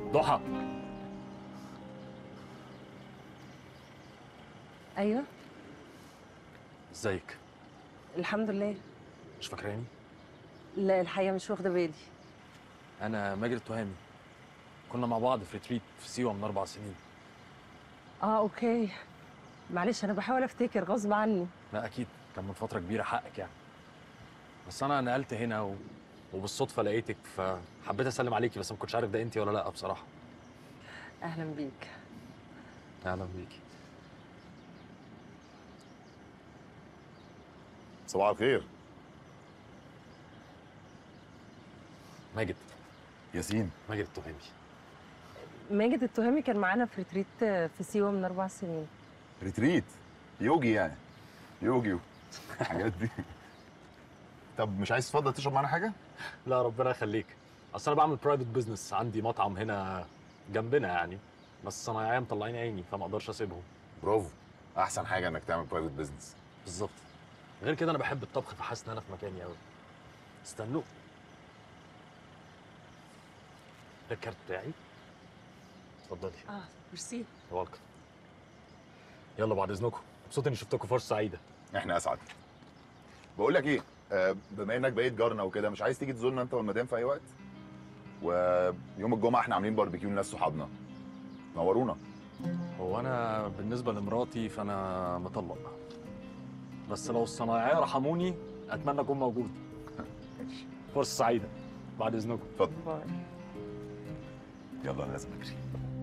ضحى ايوه ازيك الحمد لله مش فاكراني لا الحقيقه مش واخده بالي انا ماجد التهامي كنا مع بعض في ريتريت في سيوه من اربع سنين اه اوكي معلش انا بحاول افتكر غصب عني لا اكيد كان من فتره كبيره حقك يعني بس انا نقلت هنا و... وبالصدفه لقيتك فحبيت اسلم عليكي بس ما كنتش عارف ده انت ولا لا بصراحه اهلا بيك اهلا بيكي صباح الخير ماجد ياسين ماجد التهامي ماجد التهامي كان معانا في ريتريت في سيوه من اربع سنين ريتريت يوجي يعني يوجي الحاجات دي طب مش عايز تفضل تشرب معانا حاجه؟ لا ربنا يخليك اصل انا بعمل برايفت بزنس عندي مطعم هنا جنبنا يعني بس صنايعيه مطلعين عيني فما اقدرش اسيبهم برافو احسن حاجه انك تعمل برايفت بزنس بالظبط غير كده انا بحب الطبخ فحاسس ان انا في مكاني قوي استنوا ده الكارت بتاعي اتفضلي اه ميرسي ويلكم يلا بعد اذنكم مبسوط اني شفتكم فرصه سعيده احنا اسعد بقول لك ايه آه، بما انك بقيت جارنا وكده مش عايز تيجي تزورنا انت والمدام في اي وقت ويوم الجمعه احنا عاملين باربيكيو لناس صحابنا نورونا هو انا بالنسبه لمراتي فانا مطلق بس لو الصنايعيه رحموني اتمنى اكون موجود فرصه سعيده بعد اذنكم اتفضل باي يلا انا لازم اجري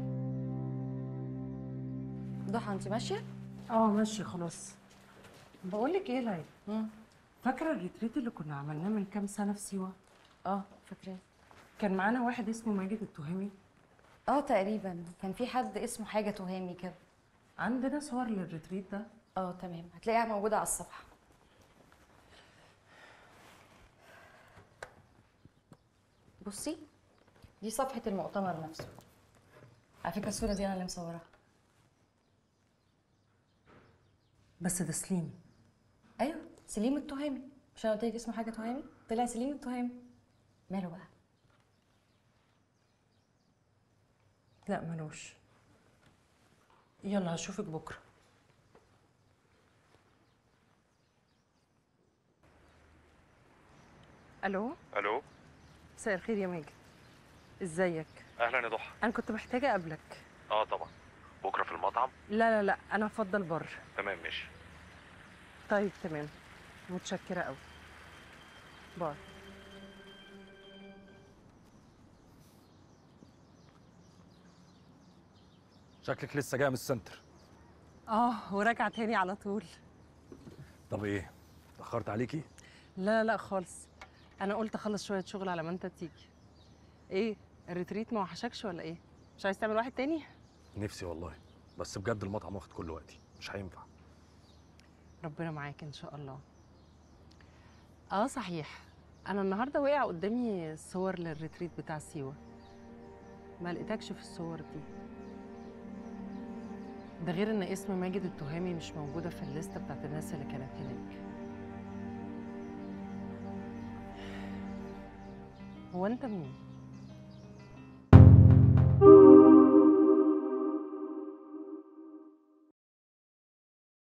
ضحى انت ماشيه؟ اه ماشي خلاص بقول لك ايه ليلى مم. فاكره الريتريت اللي كنا عملناه من كام سنه في سيوه اه فاكراه كان معانا واحد اسمه ماجد التهامي اه تقريبا كان في حد اسمه حاجه تهامي كده عندنا صور للريتريت ده اه تمام هتلاقيها موجوده على الصفحه بصي دي صفحه المؤتمر نفسه على فكره الصوره دي انا اللي مصوراها بس ده سليم ايوه سليم التهامي مش انا قلت لك اسمه حاجه تهامي طلع سليم التهامي ماله بقى لا ملوش يلا هشوفك بكره الو الو مساء الخير يا ماجد ازيك اهلا يا ضحى انا كنت محتاجه اقابلك اه طبعا بكره في المطعم لا لا لا انا افضل بره تمام ماشي طيب تمام متشكره قوي باي شكلك لسه جايه من السنتر اه وراجعه تاني على طول طب ايه اتاخرت عليكي لا لا لا خالص انا قلت اخلص شويه شغل على ما انت تيجي ايه الريتريت ما وحشكش ولا ايه مش عايز تعمل واحد تاني نفسي والله بس بجد المطعم واخد كل وقتي مش هينفع ربنا معاك ان شاء الله اه صحيح انا النهارده وقع قدامي صور للريتريت بتاع سيوه ما لقيتكش في الصور دي ده غير ان اسم ماجد التهامي مش موجوده في الليسته بتاعت الناس اللي كانت هناك هو انت مين